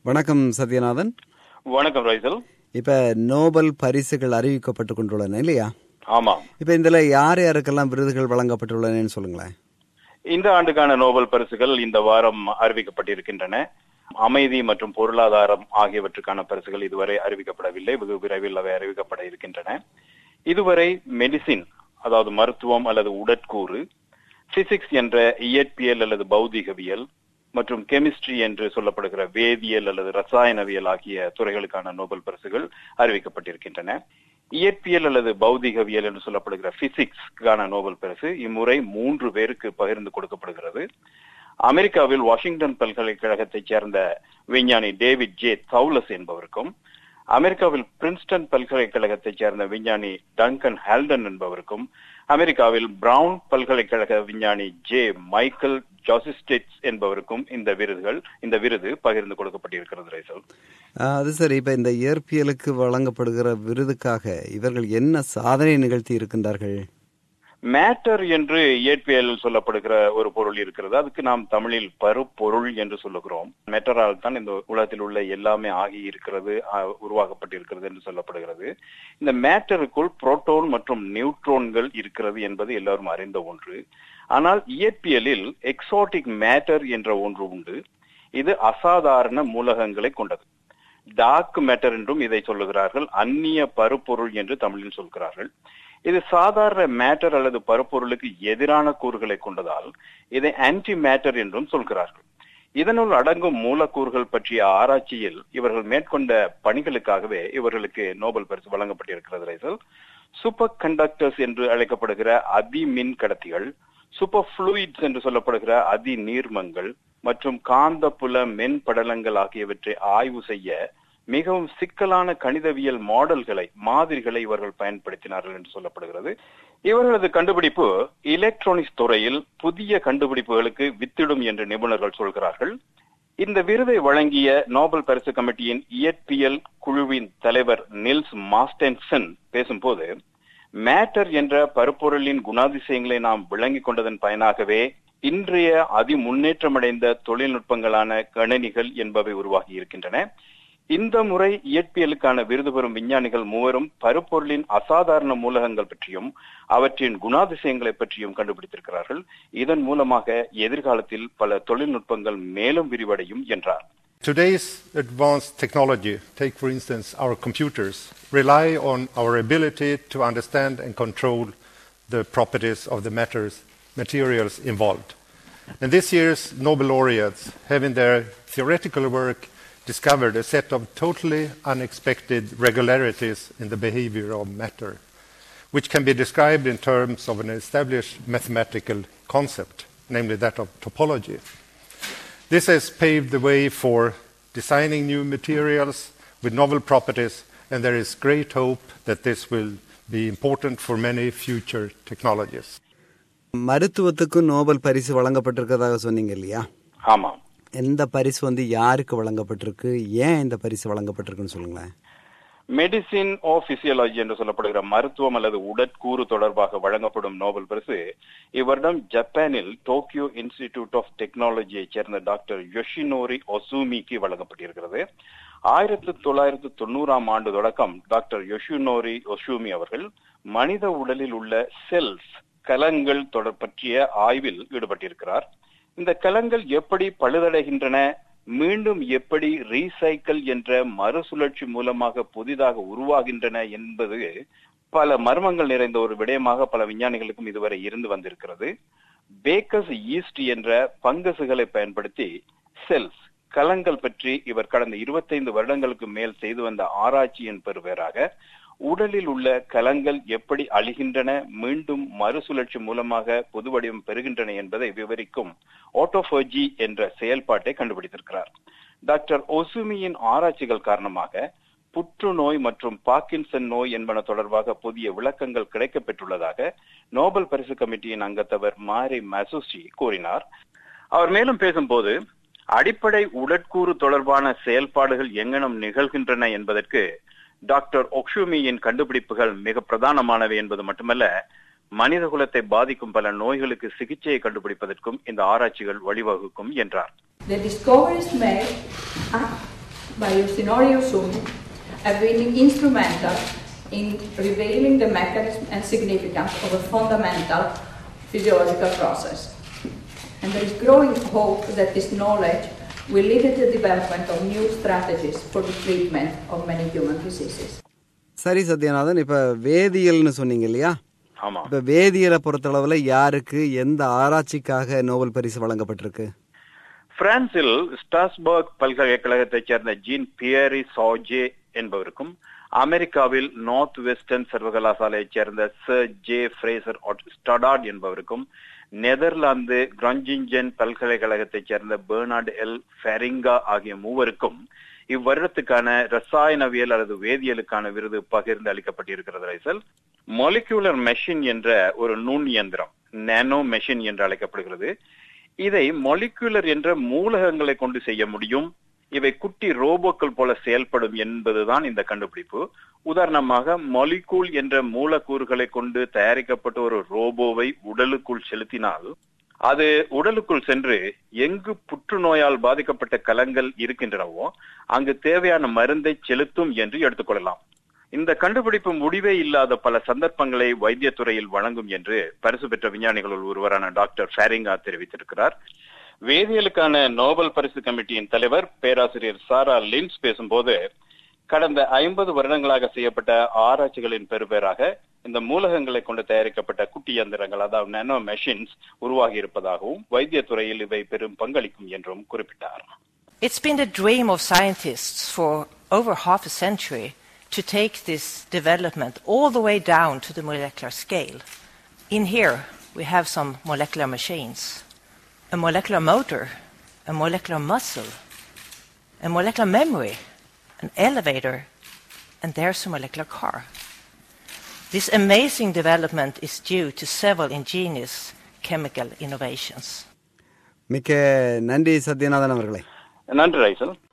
வணக்கம் சத்யநாதன் வணக்கம் ரைசல் இப்ப நோபல் பரிசுகள் அறிவிக்கப்பட்டு கொண்டுள்ளன இல்லையா ஆமா இப்ப இதுல யார் யாருக்கெல்லாம் விருதுகள் வழங்கப்பட்டுள்ளனன்னு சொல்லுங்களேன் இந்த ஆண்டுக்கான நோபல் பரிசுகள் இந்த வாரம் அறிவிக்கப்பட்டிருக்கின்றன அமைதி மற்றும் பொருளாதாரம் ஆகியவற்றுக்கான பரிசுகள் இதுவரை அறிவிக்கப்படவில்லை வெகு விரைவில் அவை அறிவிக்கப்பட இருக்கின்றன இதுவரை மெடிசின் அதாவது மருத்துவம் அல்லது உடற்கூறு பிசிக்ஸ் என்ற இயற்பியல் அல்லது பௌதிகவியல் மற்றும் கெமிஸ்ட்ரி என்று சொல்லப்படுகிற வேதியியல் அல்லது ரசாயனவியல் ஆகிய துறைகளுக்கான நோபல் பரிசுகள் அறிவிக்கப்பட்டிருக்கின்றன இயற்பியல் அல்லது பௌதிகவியல் என்று சொல்லப்படுகிற பிசிக்ஸ்க்கான நோபல் பரிசு இம்முறை மூன்று பேருக்கு பகிர்ந்து கொடுக்கப்படுகிறது அமெரிக்காவில் வாஷிங்டன் பல்கலைக்கழகத்தைச் சேர்ந்த விஞ்ஞானி டேவிட் ஜே தௌலஸ் என்பவருக்கும் அமெரிக்காவில் பிரின்ஸ்டன் பல்கலைக்கழகத்தைச் சேர்ந்த விஞ்ஞானி டங்கன் ஹால்டன் என்பவருக்கும் அமெரிக்காவில் பிரவுன் பல்கலைக்கழக விஞ்ஞானி ஜே மைக்கேல் ஜாசிஸ்டேட்ஸ் என்பவருக்கும் இந்த விருதுகள் இந்த விருது பகிர்ந்து கொடுக்கப்பட்டிருக்கிறது ரைசல் அது சரி இப்ப இந்த இயற்பியலுக்கு வழங்கப்படுகிற விருதுக்காக இவர்கள் என்ன சாதனை நிகழ்த்தி இருக்கின்றார்கள் மேட்டர் என்று இயற்பியல் சொல்லப்படுகிற ஒரு பொருள் இருக்கிறது அதுக்கு நாம் தமிழில் பருப்பொருள் என்று சொல்லுகிறோம் மேட்டரால் தான் இந்த உலகத்தில் உள்ள எல்லாமே ஆகி இருக்கிறது உருவாக்கப்பட்டிருக்கிறது என்று சொல்லப்படுகிறது இந்த மேட்டருக்குள் புரோட்டோன் மற்றும் நியூட்ரோன்கள் இருக்கிறது என்பது எல்லாரும் அறிந்த ஒன்று ஆனால் இயற்பியலில் எக்ஸாட்டிக் மேட்டர் என்ற ஒன்று உண்டு இது அசாதாரண மூலகங்களை கொண்டது டார்க் மேட்டர் என்றும் இதை சொல்லுகிறார்கள் அந்நிய பருப்பொருள் என்று தமிழில் சொல்கிறார்கள் இது சாதாரண மேட்டர் அல்லது பருப்பொருளுக்கு எதிரான கூறுகளை கொண்டதால் இதை ஆன்டி மேட்டர் என்றும் சொல்கிறார்கள் இதனுள் அடங்கும் மூலக்கூறுகள் பற்றிய ஆராய்ச்சியில் இவர்கள் மேற்கொண்ட பணிகளுக்காகவே இவர்களுக்கு நோபல் பரிசு வழங்கப்பட்டிருக்கிறது ரைசல் சூப்பர் கண்டக்டர்ஸ் என்று அழைக்கப்படுகிற அதி மின் கடத்திகள் சூப்பர் ஃப்ளூயிட்ஸ் என்று சொல்லப்படுகிற அதி நீர்மங்கள் மற்றும் காந்தப்புல மென் படலங்கள் ஆகியவற்றை ஆய்வு செய்ய மிகவும் சிக்கலான கணிதவியல் மாடல்களை மாதிரிகளை இவர்கள் பயன்படுத்தினார்கள் என்று சொல்லப்படுகிறது இவர்களது கண்டுபிடிப்பு எலக்ட்ரானிக்ஸ் துறையில் புதிய கண்டுபிடிப்புகளுக்கு வித்திடும் என்று நிபுணர்கள் சொல்கிறார்கள் இந்த விருதை வழங்கிய நோபல் பரிசு கமிட்டியின் இயற்பியல் குழுவின் தலைவர் நில்ஸ் மாஸ்டென்சன் பேசும்போது மேட்டர் என்ற பருப்பொருளின் குணாதிசயங்களை நாம் விளங்கிக் கொண்டதன் பயனாகவே இன்றைய அதி முன்னேற்றமடைந்த தொழில்நுட்பங்களான கணினிகள் என்பவை உருவாகி இருக்கின்றன இந்த முறை இயற்பியலுக்கான விருது பெறும் விஞ்ஞானிகள் மூவரும் பருப்பொருளின் அசாதாரண மூலகங்கள் பற்றியும் அவற்றின் குணாதிசயங்களை பற்றியும் கண்டுபிடித்திருக்கிறார்கள் இதன் மூலமாக எதிர்காலத்தில் பல தொழில்நுட்பங்கள் மேலும் விரிவடையும் என்றார் Today's advanced technology, take for instance our computers, rely on our ability to understand and control the properties of the matters, materials involved. And this year's Nobel laureates have in their theoretical work discovered a set of totally unexpected regularities in the behavior of matter, which can be described in terms of an established mathematical concept, namely that of topology. This has paved the way for designing new materials with novel properties, and there is great hope that this will be important for many future technologies. மருத்துவத்துக்கு Nobel பரிசு வழங்கப்பட்டிருக்கிறதாக சொன்னீங்க இல்லையா ஆமா எந்த பரிசு வந்து யாருக்கு வழங்கப்பட்டிருக்கு ஏன் இந்த பரிசு வழங்கப்பட்டிருக்குன்னு சொல்லுங்களேன் மெடிசின் ஓ பிசியாலஜி என்று சொல்லப்படுகிற மருத்துவம் அல்லது உடற்கூறு தொடர்பாக வழங்கப்படும் நோபல் பரிசு இவ்வருடம் ஜப்பானில் டோக்கியோ இன்ஸ்டிடியூட் ஆஃப் டெக்னாலஜியை சேர்ந்த டாக்டர் யோஷினோரி ஒசூமிக்கு வழங்கப்பட்டிருக்கிறது ஆயிரத்தி தொள்ளாயிரத்தி தொண்ணூறாம் ஆண்டு தொடக்கம் டாக்டர் யோஷினோரி ஒசூமி அவர்கள் மனித உடலில் உள்ள செல்ஸ் கலங்கள் தொடர் பற்றிய ஆய்வில் ஈடுபட்டிருக்கிறார் இந்த கலங்கள் எப்படி பழுதடைகின்றன மீண்டும் எப்படி ரீசைக்கிள் என்ற மறுசுழற்சி மூலமாக புதிதாக உருவாகின்றன என்பது பல மர்மங்கள் நிறைந்த ஒரு விடயமாக பல விஞ்ஞானிகளுக்கும் இதுவரை இருந்து வந்திருக்கிறது பேக்கஸ் ஈஸ்ட் என்ற பங்கசுகளை பயன்படுத்தி செல்ஸ் கலங்கள் பற்றி இவர் கடந்த இருபத்தைந்து வருடங்களுக்கு மேல் செய்து வந்த ஆராய்ச்சியின் பெறுவேறாக உடலில் உள்ள கலங்கள் எப்படி அழிகின்றன மீண்டும் மறுசுழற்சி மூலமாக புது வடிவம் பெறுகின்றன என்பதை விவரிக்கும் ஓட்டோபோஜி என்ற செயல்பாட்டை கண்டுபிடித்திருக்கிறார் டாக்டர் ஒசுமியின் ஆராய்ச்சிகள் காரணமாக புற்றுநோய் மற்றும் பார்க்கின்சன் நோய் என்பன தொடர்பாக புதிய விளக்கங்கள் கிடைக்கப்பெற்றுள்ளதாக நோபல் பரிசு கமிட்டியின் அங்கத்தவர் மாரி மசூசி கூறினார் அவர் மேலும் பேசும்போது அடிப்படை உடற்கூறு தொடர்பான செயல்பாடுகள் எங்கனம் நிகழ்கின்றன என்பதற்கு டாக்டர் ஒக்ஷுமியின் கண்டுபிடிப்புகள் மிக பிரதானமானவை என்பது மட்டுமல்ல மனித குலத்தை பாதிக்கும் பல நோய்களுக்கு சிகிச்சையை கண்டுபிடிப்பதற்கும் இந்த ஆராய்ச்சிகள் வழிவகுக்கும் என்றார் The discoveries made are by Yoshinori Osumi have been instrumental in revealing the mechanism and significance of a fundamental physiological process. And there is growing hope that this knowledge will lead to the development of new strategies for the treatment of many human diseases. சரி சத்யநாதன் இப்ப வேதியியல்னு சொன்னீங்க இல்லையா ஆமா இப்ப வேதியியலை பொறுத்தளவுல யாருக்கு எந்த ஆராய்ச்சிக்காக நோபல் பரிசு வழங்கப்பட்டிருக்கு பிரான்சில் ஸ்டாஸ்பர்க் பல்கலைக்கழகத்தைச் சேர்ந்த ஜீன் பியரி சாஜே என்பவருக்கும் அமெரிக்காவில் நார்த் வெஸ்டர்ன் சர்வகலாசாலையைச் சேர்ந்த சர் ஜே ஃப்ரேசர் ஸ்டடாட் என்பவருக்கும் நெதர்லாந்து கிராஞ்சிஞ்சன் பல்கலைக்கழகத்தைச் சேர்ந்த பெர்னார்டு எல் ஃபெரிங்கா ஆகிய மூவருக்கும் இவ்வருடத்துக்கான ரசாயனவியல் அல்லது வேதியியலுக்கான விருது பகிர்ந்து அளிக்கப்பட்டிருக்கிறது ரைசல் மொலிகுலர் மெஷின் என்ற ஒரு நுண் இயந்திரம் நானோ மெஷின் என்று அழைக்கப்படுகிறது இதை மொலிகுலர் என்ற மூலகங்களை கொண்டு செய்ய முடியும் இவை குட்டி ரோபோக்கள் போல செயல்படும் என்பதுதான் இந்த கண்டுபிடிப்பு உதாரணமாக மொலிகூல் என்ற மூலக்கூறுகளை கொண்டு தயாரிக்கப்பட்ட ஒரு ரோபோவை உடலுக்குள் செலுத்தினால் அது உடலுக்குள் சென்று எங்கு புற்றுநோயால் பாதிக்கப்பட்ட கலங்கள் இருக்கின்றனவோ அங்கு தேவையான மருந்தை செலுத்தும் என்று எடுத்துக்கொள்ளலாம் இந்த கண்டுபிடிப்பு முடிவே இல்லாத பல சந்தர்ப்பங்களை வைத்தியத்துறையில் வழங்கும் என்று பரிசு பெற்ற விஞ்ஞானிகளுள் ஒருவரான டாக்டர் ஃபேரிங்கா தெரிவித்திருக்கிறார் வேதியியலுக்கான நோபல் பரிசு கமிட்டியின் தலைவர் பேராசிரியர் சாரா லின்ஸ் பேசும்போது கடந்த ஐம்பது வருடங்களாக செய்யப்பட்ட ஆராய்ச்சிகளின் பெறுபேறாக இந்த மூலகங்களை கொண்டு தயாரிக்கப்பட்ட குட்டி இயந்திரங்கள் அதாவது நானோ மெஷின்ஸ் உருவாகி இருப்பதாகவும் வைத்தியத்துறையில் இவை பெரும் பங்களிக்கும் என்றும் குறிப்பிட்டார் It's been the dream of scientists for over half a century to take this development all the way down to the molecular scale. In here, we have some molecular machines a molecular motor, a molecular muscle, a molecular memory, an elevator, and there's a molecular car. This amazing development is due to several ingenious chemical innovations. மிக்க நன்றி சத்யநாதன் அவர்களே நன்றி ரைசல்